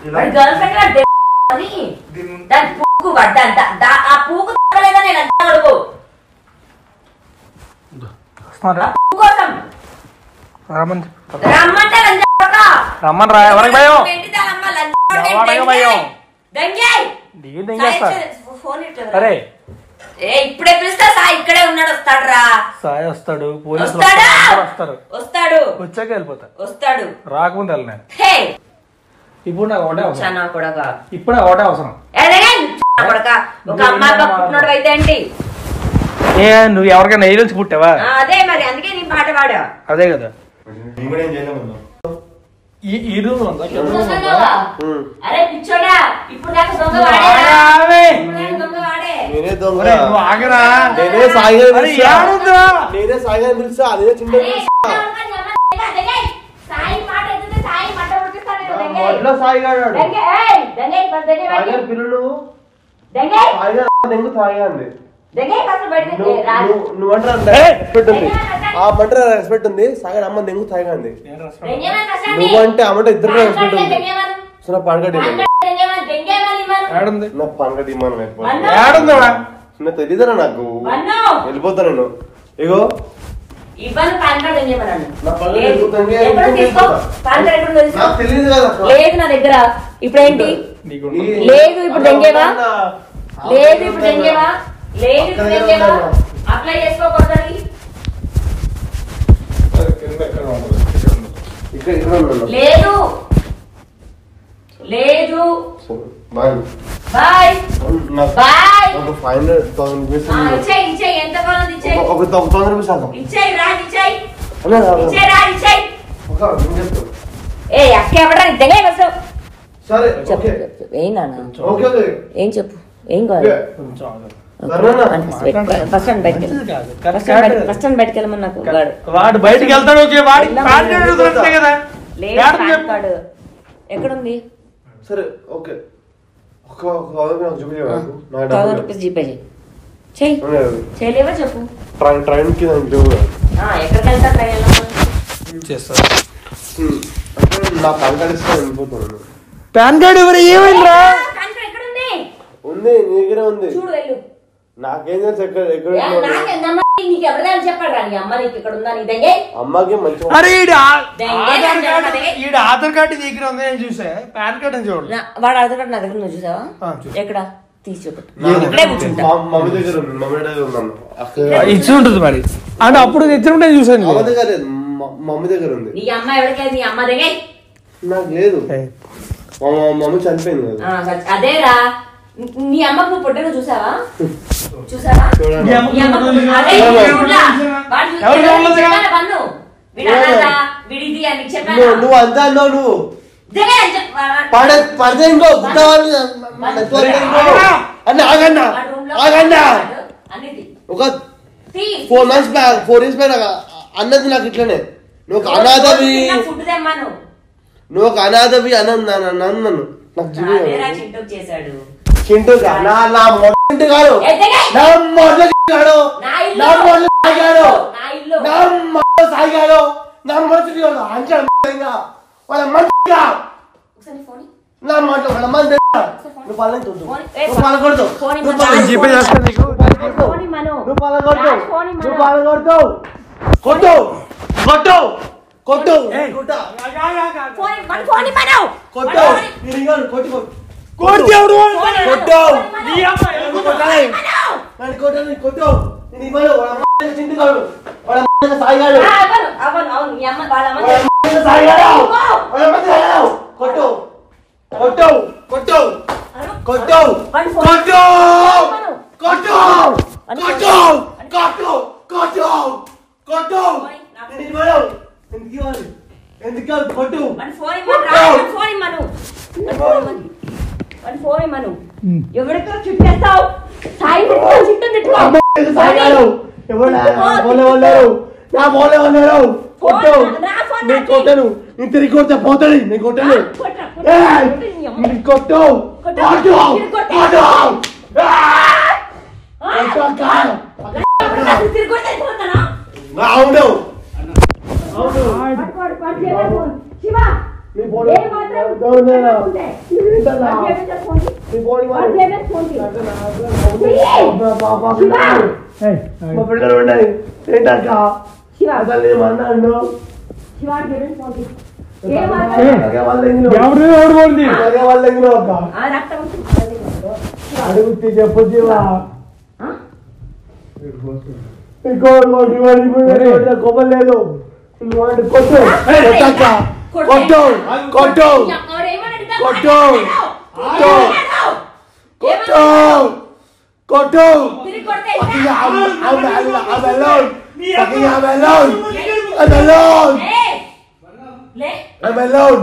ఇలా వాడి girl friend వాడి దే- అని దీని దాని పూకు పడ్డంట దా- ఆ పూకు తగ్గలేదా నేను అంత అడుగు వస్తున్నారా ఆ పూకు కోసం రమ్మని చెప్పు. రమ్మంటే లంజాక రమ్మని రా ఎవరికి భయం ఏంటిదానమ్మా లంజాక ఎవరికి భయం? దంగాయ్ దిగి దింగేస్తా ఫోన్ ఇట్లా అరే ఏ ఇప్పుడే పిలుస్తా సా ఇక్కడే ఉన్నాడు వస్తాడు రా సాయి వస్తాడు పోలీసులు వస్తాడా వస్తారు, అందరూ వస్తారు వస్తాడు వచ్చాక వెళ్ళిపోతా వస్తాడు రాకముందు వెళ్ళి నేను హే ఇప్పుడు నాకు ఒకటే అవసరం చానా కొడగా ఇప్పుడు నాకు ఒకటే అవసరం కొడక ఒక అమ్మాయి పట్టుకున్నాడు అయితే ఏంటి ఏ నువ్వు ఎవరికైనా ఏ నుంచి పుట్టావా ఆ, అదే మరి అందుకే నీ పాట పాడా అదే కదా నేను కూడా ఏం చేయలేము ఈ ఈ రూమ్ ఉందా కింద room ఉందా? చూస్తున్నావా? అరే పిచ్చోడా ఇప్పుడు దాకా దొంగ నువ్వు వాడేరా? ఆగరావే. ఇప్పుడు దాకా దొంగ వాడే నేనే దొంగ ఒరేయ్, నువ్వు ఆగరా నేనే సాయిగా అరే, పిలుస్తా. ఏడుందా? నేనే సాయిగా పిలుస్తా అదే చిన్న అరే, ఎవరికా నీ అమ్మ దగ్గర? దగ్గర. సాయి మాట ఎత్తితే సాయి మంట పుట్టిస్తాడు ఈడు, దగ్గర. మొదట్లో సాయిగా ఆడాడు. దగ్గర, ఏయ్, దగ్గర, ఫస్ట్ దగ్గర సాయిగా బయటికి. పిల్లలు దగ్గర, సాయిగా దెంగు సాయిగా అంది దగ్గర, ఫస్ట్ బయటికి. నువ్వు రా. నువ్వు- నువ్వంటే రెస్పెక్ట్ ఉంది ఆ మంట రెస్పెక్ట్ ఉంది సాయిగా అమ్మ దెంగు సాయిగా అంది దెంగేమని కష్టం నువ్వంటే అమ్మంటే ఇద్దరు రెస్పెక్ట్ పాన్కార్డు ఉంది దెంగేమను. సో నా పాన్కట్ ఇవ్వను పాన్కార్డు దెంగేమను, దెంగేమని ఇవ్వను. ఏడుంది నా పాన్కట్ ఇవ్వను మన్ను. ఏడుందా నా తెలీదరా నాకు మన్ను. వెళ్ళిపోతా నేను ఇగో ఇవ్వను పాన్కార్డు దెంగేమనన్ను. నా పనులు లేదు. జరుగుతాయి, ఎప్పుడు ఎందుకు తీసుకో తీసుకుంటా? పాన్కార్డు ఎప్పుడు తీసుకో నాకు తెలియదు కదా అసలు. లేదు నా దగ్గర ఇప్పుడేంటి నీకు ఈ- లేదు ఇప్పుడు దెంగేవా? అలా లేదు ఇప్పుడు దెంగేవా లేదు ఇప్పుడు అక్కడే దెంగేవా ఉందా? అప్లై చేసుకోకూడదని కింద ఎక్కడ ఉండదు. ఇక్కడ ఉండదు. ఇక్కడ ఇక్కడ ఉన్నాను. లేదు లేదు సరే, బాయ్. బాయ్ నాకు బాయ్ నాకు ఫైవ్ హండ్రెడ్ థౌసండ్ రూపీస్ ఆ, ఇచ్చేయ్ ఇచ్చేయ్ ఎంత కావాలి ఇచ్చేయ్ ఒక ఒక థౌసండ్ రూపీస్ ఆకు. ఇచ్చేయ్ రా ఇచ్చేయ్ అన్నా, రా, రా. ఇచ్చేయ్ రా ఇచ్చేయ్ ఒక నేను చెప్తా. ఏ అక్క ఎవడా దగ్గర వస్తావు సరే చెప్పు ఓకే చెప్పు. ఏం నాన్న ఓకే ఓకే ఏం చెప్పు ఏం కావాలి ఓకే. కొంచెం ఆగు. ఫస్ట్ స్టాండ్ బయటకి మంచిది కాదు. ఫస్ట్ స్టాండ్ ఫస్ట్ స్టాండ్ బయటకి వెళ్ళమని నాకు వాడు వాడు బయటికి వెళ్తాడు ఓకే వాడి పాన్ కార్డు అడుగుతున్నట్టే కదా లేదు ఏడుంది పాన్ చెప్పు. కార్డు ఎక్కడుంది సరే ఓకే ఒక ఒక థౌసండ్ నాకు చూపించు నాకు. నా థౌసండ్ డబ్బులు. రూపీస్ జీపే చేయి చెయ్యి లేదు. చేయలేవా చెప్పు ట్రైన్ ట్రైన్ కి నాకు లేవు. ఆ, ఎక్కడికి వెళ్తా ట్రైన్ వెళ్ళమని చేస్తారు హ్మ్. అంటే నా పాన్ కార్డ్ ఇస్తే వెళ్ళిపోతున్నాను పాన్ కార్డు ఎవరు ఏమైందిరా కంట్రీ ఎక్కడుంది ఉంది నీ దగ్గరే ఉంది చూడు వెళ్ళు నాకేం తెలుసు ఎక్కడ ఎక్కడ ఏ, ఉందో. నాకేందమ్మా? నీకు ఎవరిదాని చెప్పాడు రా నీ అమ్మ నీకు ఇక్కడ ఉందా నీ దగ్గర అమ్మకి మంచి అరే ఈడు ఆ- దెంగే ఆధార్ దెంగే కార్డు దెంగే. ఈడు ఆధార్ కార్డు దగ్గర ఉంది నేను చూసా పాన్ కార్డు అని చూడు నా- వాడు అడుగుతాడు నా దగ్గర నువ్వు చూసావా ఆ, చూసా. ఎక్కడ తీసి చూపెట్టు నా దగ్గర ఇక్కడే ఉంది. కూర్చుంటా మా- మమ్మీ దగ్గర ఉంది మమ్మీ దగ్గర ఉన్నాను అక్క ఇచ్చి ఉంటుంది మరి అంటే అప్పుడు తెచ్చినప్పుడు నేను చూసాను అమ్మ దగ్గర లేదు మ- మమ్మీ దగ్గర ఉంది నీ అమ్మ ఎవరికి నీ అమ్మ దగ్గర నాకు లేదు మా మా మమ్మీ చనిపోయింది కదా అదేరా నీ అమ్మకు నువ్వు పుట్టిన చూసావా చూసావా చూడండి. ఈ అమ్మ- నీ అమ్మకు అదే ఎవరు? చూడలా? వాడు చూ- ఎవరు ఎవరు చూడలేదుగా? చెప్పాలా వన్ను? వీడు అనాథ, వీడిది అని నీకు చెప్పానా? నువ్వు నువ్వు అంతా అన్నావు నువ్వు దగ్గర అని చెప్ప- వా- పడ పడితే ఇంకో గుద్దవాళ్ళు అన్న ఆగన్నా వాడు room లో ఆగన్నా వాడు అన్నిటి. ఒక తీ. Four months back four years back అన్నది నాకు ఇట్లనే నువ్వు ఒక అనాథవి తిన్నా ఫుడ్ తెమ్మాను నువ్వు ఒక అనాథవి అన్నది నన్ను నన్ను నాకు అదేరా జీవి చింటూ చేశాడు చింటూ కా- నా నా మొదటి కాదు ఏ, దగ్గర. నా మొదటి కాడు నా ఇల్లు. నా మొదటి సాగాడు నా ఇల్లు నా మొదటి సాగాడు నా మొదటి కాడు అంచా వాళ్ళ మంచిగా ఒకసారి ఫోన్ ఇ. నా మాట వాళ్ళ మంది నువ్వు పల్లె చూద్దు ఫోన్ ఇ. ఏ, నువ్వు పలకొడతావు ఫోన్ నువ్వు ఇమ్మను. పలకొడతావు. జీపే చేస్తాను నీకు ఫోన్ ఇమ్మను. నువ్వు పలకొడతావు రాజ్ ఫోన్ ఇమ్మను. నువ్వు పలకొడతావు కొట్టు కొట్టు కొట్టు ఏయ్. కొట్టు ఫోన్ ఇ- వాడు ఫోన్ ఇమ్మను. కొట్టు వాడు ఫోన్ ఇ- నేను ఇవ్వను, కొట్టు కొట్టు కోడి దేవుడు ఫోన్ ఇమ్మను. కొట్టు. ఫోన్ ఇమ్మను. నీ అమ్మ నువ్వు కొట్టాలి. నన్ను కొట్టు, నన్ను కొట్టు నేను ఇవ్వను వాళ్ళ అమ్మ చింటుగాడు వాళ్ళ అమ్మ సాయిగాడు ఆ, అవును అవును అవును మీ అమ్మ వాళ్ళ అమ్మ వాళ్ళ అమ్మ సాయిగాడు వాళ్ళ అమ్మ సాయిగాడు కొట్టు కొట్టు కొట్టు కొట్టు వాడు ఫోన్ కొట్టు ఇమ్మను. కొట్టు కొట్టు కొట్టు కొట్టు కొట్టు నేను ఇవ్వను ఎందుకు ఇవ్వాలి ఎందుకు ఇవ్వాలి? కొట్టు వాడి ఫోన్ ఇమ్మను రా, వాడి ఫోన్ ఇమ్మను వాడి ఫోన్ ఇమ్మను. వాడి ఫోన్ ఇమ్మను ఎవరితో చుట్టేస్తావు సాయి తిట్టుకో చుట్టూ తిట్టుకో అమ్మ సాయిగాడు ఎవరు నా బోలే ఉన్నారు నా బోలే ఉన్నారు కొట్టు నా ఫోన్ నేను నాకి. కొట్టను నేను తిరిగి కొడితే పోతాడు నేను కొట్టను కొట్రా, కొట్రా. ఏయ్! కొట్టు నీ అమ్మ. నేను కొట్టు కొట్టు. కొట్టు తిరిగి కొట్టు. కొట్టు ఆ, కొట్టు కాదు అసలు తిరిగి కొడితే అయిపోతానా? అవును వాడు, వాడు, వాడు చేయలేదు ఫోన్. శివ నీ ఫోన్ ఏ మాత్రం అవును. ఉంటే, నువ్వు ఏంటన్నా? వాడి జేబులో నుంచి ఫోన్ తీ. నీ ఫోన్ వాడి ఇవ్వాలి. జేబులో ఫోన్ తీ. మా పాప పిల్లలు. మా పిల్లలు ఉన్నాయి ఏంటక్క శివ అసలు ఏమన్నాను శివ వాడి జేబులో నుంచి ఫోన్ తీ. ఏం ఏ? మాట్లాడు? అదే వాళ్ళ ఇంట్లో ఎవరు ఎవడు పోంది అదే వాళ్ళ ఇంట్లో అక్క ఆ రక్తం వస్తుంది. అడుగుతే చెప్పు జీవా ఆ? ఇంకో ఇంకోటి వాడి అరే. మీద కోపం లేదు నువ్వు వాడిని కొట్టు కొట్టక్క కొట్టు కొట్టు ఎవరు ఏమన్నాడు ఇంకా కొట్టు. మాట్లాడు. కొట్టు. కొట్టు కొట్టు తిరిగి కొడితే Fucking ఇంకా- I'm, I'm, I'm, I'm alone. Fucking I'm alone. I'm alone. లే. లే. I'm alone.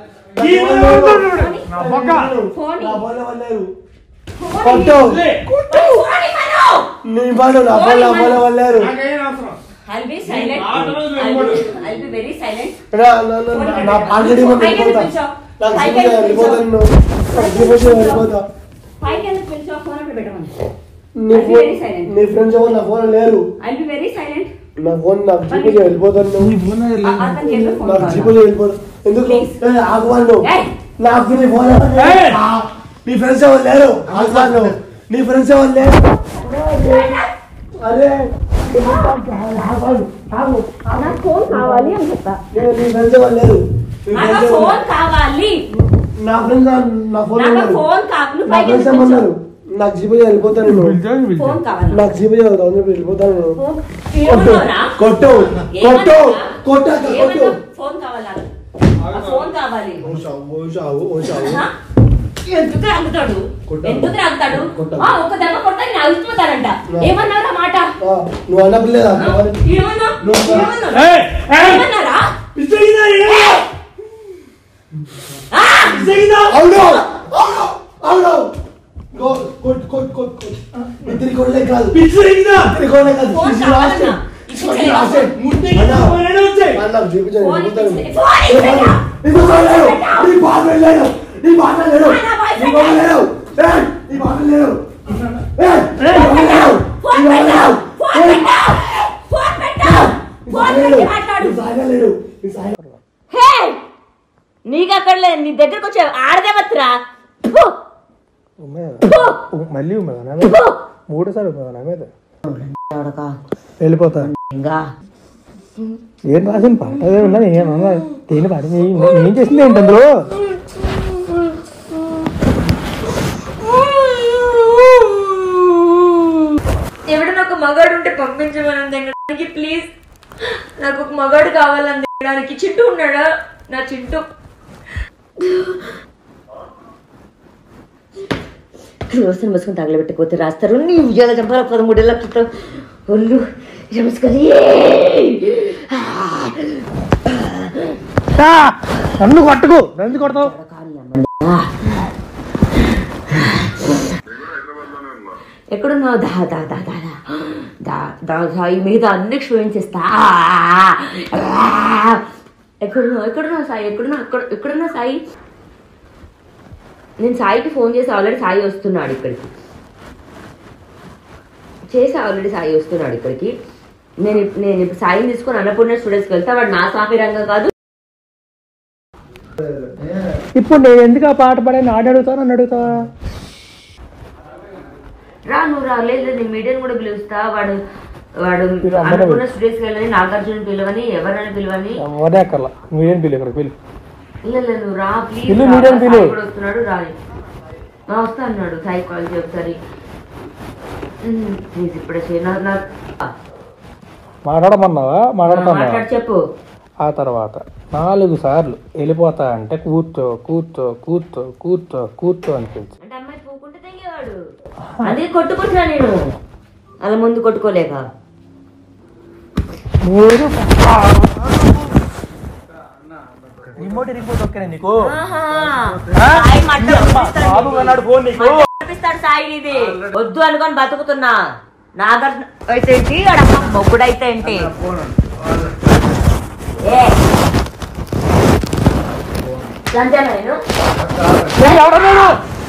నా పక్క. ఫోన్ నా ఫోన్ ఎవరు లేరు. ఫోన్ కొట్టు లే. ఫోన్ ఇవ్వను. నీ పడు నా ఫోన్ నా ఫోన్ ఎవరు లేరు నాకేం అవసరం I'll be silent. ఆ రోజు I'll be- వెళ్ళిపోడు. I'll be very silent. నా నా నా నా నా ఆల్రెడీ మనం పైకి వెళ్ళిపోతా పిలిచావు. నాకు పైకి సిగ్గు వెళ్ళిపోతాను నువ్వు. నాకు సిగ్గు వచ్చి వెళ్ళిపోతా పైకి ఎందుకు పిలిచావు? ఫోన్ అక్కడ పెట్టమని. నీ I'll be very phone silent. నీ ఫ్రెండ్స్ ఎవరు నా ఫోన్ లేరు I'll be very silent. నా ఫోన్ నాకు చూపించి వెళ్ళిపోతాను నీ నువ్వు ఫోన్ ఆ- అతని జేబులో ఫోన్ నాకు కావాలి. జీపులు వెళ్ళిపోతాను ఎందుకు Please. ఏ, ఆగవాళ్ళు ఏయ్. నాకు నీ ఫోన్ ఎవరు లేరు. ఏయ్. ఆ, నీ ఫ్రెండ్స్ ఎవరు లేరు ఆగవాళ్ళు నీ ఫ్రెండ్స్ ఎవరు లేరు అరే నీ ఆగవాళ్ళు. ఆగు. నాకు ఫోన్ కావాలి అని చెప్తా నేను నీ ఫ్రెండ్స్ ఎవరు లేరు నీ నాకు ఫ్రెండ్స్ ఎవరు ఫోన్ కావాలి నా ఫ్రెండ్స్ నా ఫోన్ నాకు ఉన్నారు. ఫోన్ కావాలి నువ్వు నా పైకి ఫ్రెండ్స్ ఎందుకు ఏమన్నారు పిలిచావు? నాకు జీపీ వెళ్ళిపోతాను నేను పిలిచావు, పిలిచావు. ఫోన్ కావాలి నాకు జీపీ చదువుతాను చెప్పి వెళ్ళిపోతాను నేను ఫోన్ కొట్టు ఏమన్నావురా? కొట్టు కొట్టు కొట్టు అక్క, కొట్టు ఏమన్నావు? ఫోన్ కావాలి నాకు. ఆ ఫోన్ కావాలి ఓ షావు, ఓ షావు, ఓ షావు. ఆ? ఎందుకు రాగుతాడు కొట్టాలి. ఎందుకు రాగుతాడు కొట్టాలి. ఆ, ఒక్క దెబ్బ కొడతా నేను అలిసిపోతాడంట ఏమన్నారా మాట ఆ, నువ్వు అన్నప్పుడు ఆ? ఏమన్నా నువ్వు- ఏమన్నారా? ఏయ్, ఏయ్. ఏమన్నారా పిచ్చగిదా, ఏ? ఆ! పిచ్చగిదా? అవును అవును అవును గో కొట్టు కొట్టు కొట్టు కొట్టు ఇద్దరి కొడలే కాదు పిచ్చగిదా? ఇద్దరి కొడలే కాదు ఫోన్ ఇది లాస్ట్ కావాలన్నా. ఇప్పుడు ఇది లాస్ట్ ముట్టే అన్నా. ఫోన్ ఏడ వచ్చాయి? అన్న, నాకు చూపించాను ఫోన్ వెళ్ళిపోతాను ఇచ్చేసి- ఫోన్ ఇచ్చేసి. నీకు బాగలేడు నీ బాగలేడు నీ బాగలేడు నా బాయ్ నీ బాగలేడు ఏయ్, నీ బాగలేడు ఏయ్, నీ బాగలేడు ఫోన్ నీ పెట్టు బాగలేడు ఫోన్ ఏయ్, పెట్టు ఫోన్ పెట్టు నీ ఫోన్ బాగలేడు పెట్టి మాట్లాడు నీ బాగలేడు నీ సాయి- హే నీకు అక్కడ లేదు నీ దగ్గరకు వచ్చే ఆడదేవత్రా మళ్ళీ ఉన్నదా నా మీద? మూడోసారి ఉన్నదా నా మీద వెళ్ళిపోతా ఇంకా ఏం రాసిన పాట అదే ఉన్నా ఏమన్నా దేని పాట నీ- ఏం చేసింది ఏంటి అందులో ఎవడన్నా ఒక మగాడు ఉంటే పంపించమని దగ్గరికి ప్లీజ్ నాకు ఒక మగాడు కావాలని దగ్గడానికి చింటూ ఉన్నాడా నా చింటూ రోజున మూసుకొని తగలబెట్టుకోతే రాస్తారు నీ ఉద్యోగ చంపాల పదమూడు లక్షలతో ఒళ్ళు నమస్కారం ఆ! నన్ను కొట్టకు నన్ను కొడతావు ఎక్కడున్నావు దా దా దా దా దా దా దా దా ఈ మీద అన్ని క్షోభించేస్తా ఎక్కడున్నావు ఎక్కడున్నావు సాయి ఎక్కడున్నా ఎక్కడ ఎక్కడున్నా సాయి నేను సాయికి ఫోన్ చేసి ఆల్రెడీ సాయి వస్తున్నాడు ఇక్కడికి చేసి ఆల్రెడీ సాయి వస్తున్నాడు ఇక్కడికి నేను ఇప్- నేను ఇప్పుడు సాయిని తీసుకొని అన్నపూర్ణ స్టూడెంట్స్కి వెళ్తా వాడు నా సాఫీ రంగం కాదు ఇప్పుడు నేను ఎందుకు ఆ పాట పాడాను ఆడ అడుగుతాను నన్ను అడుగుతావా రా నువ్వు రా లేదు నేను మీడియం కూడా పిలుస్తా వాడు వాడు పిలు, అందరూ అన్నపూర్ణ స్టూడెంట్స్కి వెళ్ళని నాగార్జున పిలవని ఎవరైనా పిలవని అవనే అక్కర్లా మీడియం పిల్లి ఇక్కడ పిల్లి ಇಲ್ಲ ಇಲ್ಲ నువ్వు రా ప్లీజ్ పిలు, మీడియం పిలు. కూడా వస్తున్నాడు రాని ఆ, వస్తా అన్నాడు సాయి కాల్ చేయి ఒకసారి ప్లీజ్ ఇప్పుడే చేయి నా నా ఆ, మాట్లాడమన్నావా మాట్లాడుతున్నావా మాట్లాడి చెప్పు ఆ తర్వాత నాలుగు సార్లు వెళ్ళిపోతా అంటే కూర్చో కూర్చో కూర్చో కూర్చో కూర్చో అనిపించి అంటే అమ్మాయి పోకుంటే తెగేవాడు అందుకే కొట్టుకుంటున్నా నేను అలా ముందు కొట్టుకోలేక మీరు రిమోట్ రిమోట్ ఓకేనా నీకు ఆహా. ఆ? సాయి మట్ట పంపిస్తాడు బాబు నీకు. అన్నాడు ఫోన్ నీకు మట్ట పంపిస్తాడు సాయి ఇది వద్దు అనుకొని బతుకుతున్నా నాగార్జున అయితే ఏంటి అడమ్మ మొగ్గుడైతే ఏంటి ఏ లంచానా నేను ఎవడన్నాడు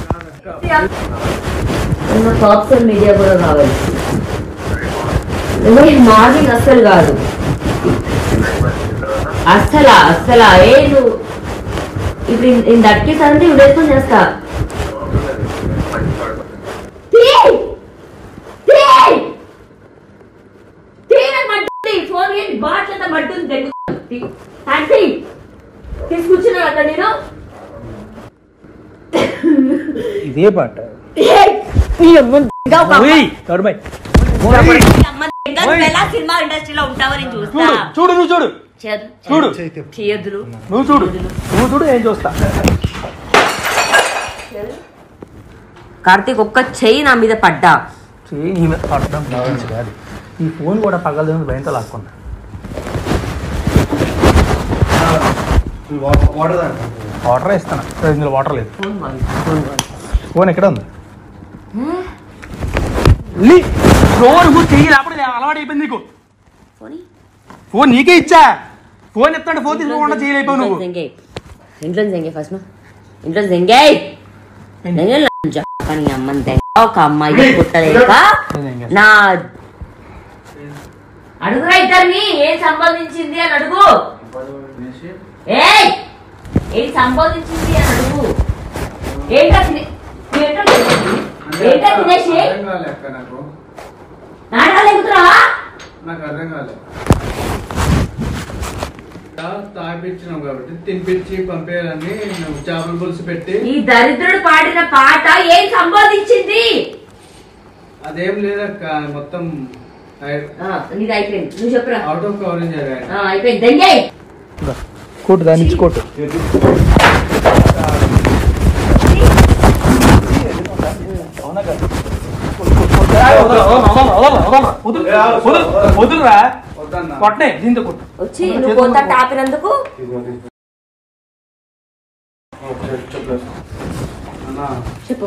సోషల్ మీడియా కూడా కావాలి నువ్వు మార్నింగ్ అస్సలు కాదు అస్సలా అస్సలా ఏ నువ్వు ఇప్పుడు నేను దక్కేసానంటే ఇవి వేసుకొని చేస్తా తీయ్! తీయ్! తీయ్ నాకు మడ్డుంది. ఫోన్ ఏంటి బాట్లంతా మడ్డుంది తెగుతుంది. తీ. ఆంటీ, తీసుకొచ్చినా అక్కడ నేను ఇదే పాట ఏయ్! ఈ అమ్మ దెంగ ఒక అమ్మ. ఓయ్, తరుమాయ్. ఈ అమ్మ దెంగ నువ్వు ఎలా సినిమా ఇండస్ట్రీలో ఉంటావో నేను చూస్తా చూడు చూడు నువ్వు చూడు చేయదు చూడు చేయొద్దులు నువ్వు చూడు నువ్వు చూడు ఏం చూస్తా కార్తీక్ ఒక్క చెయ్యి నా మీద పడ్డా చెయ్యి నీ మీద పడడం మంచిది కాదు ఈ ఫోన్ కూడా పగలదని భయంతో లాక్కున్నా వాటర్ తాగు. వాటర్ ఇస్తాను ఇందులో వాటర్ లేదు ఫోన్ బాగుంది. ఫోన్ ఎక్కడ ఉంది లీ ఫోన్ నువ్వు చెయ్యి రాప్పుడు అలవాటు అయిపోయింది నీకు ఫోన్ ఫోన్ నీకే ఇచ్చా ఫోన్ ఎత్తాడు ఫోన్ తీసుకోకుండా చేయలేకపోయావు నువ్వు ఇంట్లో జంగే ఫస్ట్ ఇంట్లో జంగే జంగే లంచ. కానీ అమ్మని దెంగ ఒక అమ్మాయి పుట్టలేక నా అడుగురా ఇద్దరిని ఏం సంపాదించింది అని అడుగు ఏయ్ ఏం సంపాదించింది అని అడుగు ఏంటో తినే- ఏంటో తినేసి? ఏంటో తినేసి అర్థం కాలే అక్క నాకు నాటకాలు ఎగుతున్నావా నాకు అర్థం కాలే తాగిపించినాం కాబట్టి తినిపించి పంపేయాలని నువ్వు చేపల పులుసు పెట్టి ఈ దరిద్రుడు పాడిన పాట ఏం సంపాదించింది అదేం లేదక్క మొత్తం ఆ, నీది అయిపోయింది నువ్వు చెప్పురా అవుట్ ఆఫ్ కవరేజ్ ఆ, అయిపోయింది దెంగే కోటు దాని నుంచి కోటు వదులురా వద్దన్నా కొట్టే దీంతో కొట్టు వచ్చి నువ్వు పోతా టాపినందుకు అన్నా చెప్పు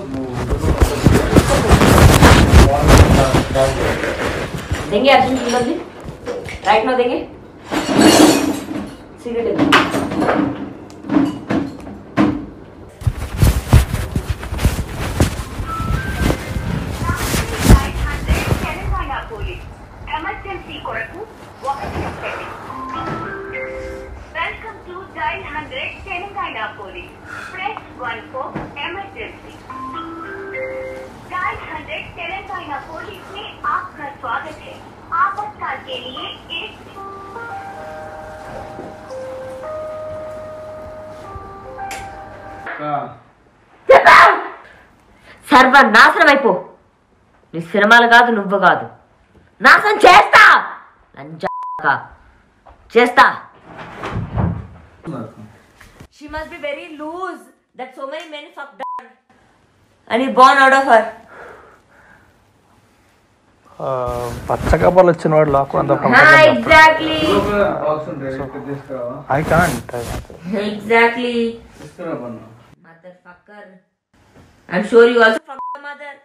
దెంగే అర్జున్ చూడండి రైట్ నో దెంగే సిగరెట్ తెలంగాణ పోలీస్ ఎమర్జెన్సీ కొరకు ఒకటి నొక్కండి welcome to dial hundred Telangana police press one for emergency dial hundred Telangana police में आपका स्वागत है आपातकाल के लिए एक అక్క సర్వనాశనం అయిపో నీ సినిమాలు కాదు నువ్వు కాదు నాశనం చేస్తా లంజా చేస్తా she must be very loose that so many many fuck done and he born out of her పచ్చ కబర్లు వచ్చిన వాడు లాక్కుండా ఎగ్జాక్ట్లీ బాక్స్ ఉంటాయి ఇక్కడ తీసుకురావా ఐ కాంట్ ఎగ్జాక్ట్లీ తీసుకురా పన్ను mother fucker I'm sure you also fuck mother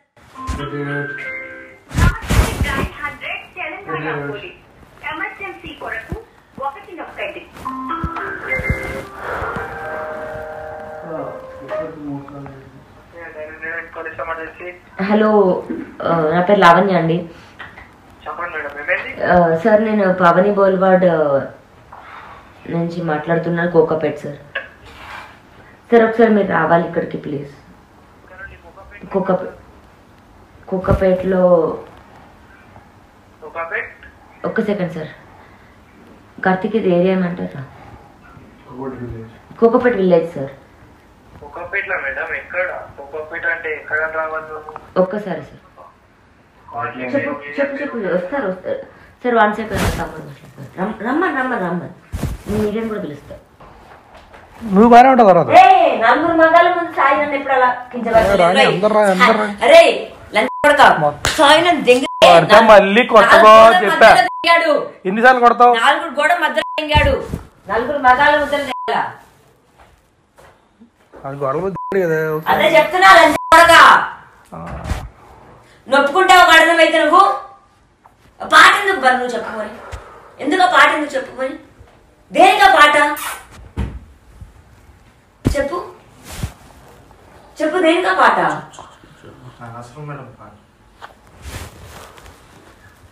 dial hundred Telangana police emergency కొరకు ఒకటి నొక్కండి హలో నా పేరు లావణ్య అండి చెప్పండి మేడం ఏమైంది ఆ, సార్ నేను పవని బోల్వాడ్ ఆ, నుంచి మాట్లాడుతున్నాను కోకాపేట్ సార్ సార్ ఒకసారి మీరు రావాలి ఇక్కడికి ప్లీజ్ కోకాపేట్ కోకాపేట్లో ఒక పెట్ ఒక్క సెకండ్ సార్ కార్తీక్ ఇది ఏరియా ఏమంటారా కోకాపేట్ విలేజ్ సార్ ఒక పెట్లా మేడం ఎక్కడ ఒక పెట్ అంటే ఎక్కడ రావాలి నువ్వు? ఒక్కసారి సార్ చెప్పు చెప్పు చెప్పు వస్తారు వస్తారు సార్ వన్ సెకండ్ తమ్ముడు మాట్లాడతారు రమ్- రమ్మని రమ్మని రమ్మని నేను మీడియం కూడా పిలుస్తా నువ్వు బాగానే ఉంటావు తర్వాత ఏ నలుగురు మగాల ముందు సాయి నన్ను ఎప్పుడు అలా కించపరచలేదు. రాని, రేయ్, అందరు రా, అందరు రా. అరే లంచ్ కొడక సాయి నన్ను దెంగి వాడితో మళ్ళీ కొట్టకో నాలుగు గోడల చెప్పా. మధ్యలో దెంగాడు. ఎన్నిసార్లు కొడతావు నాలుగు గోడ మధ్యలో దెంగాడు నలుగురు మగాల ముద్దలు దెంగల అది గొడవ దిగాడు కదా అదే చెప్తున్నా లంచ్ కొడక నొప్పుకుంటావు అర్థమైతే నువ్వు ఆ పాట ఎందుకు బరు నువ్వు చెప్పుకొని ఎందుకు ఆ పాట ఎందుకు చెప్పుకొని దేనికా పాట చెప్పు చెప్పు దేనికా పాట అవసరం మేడం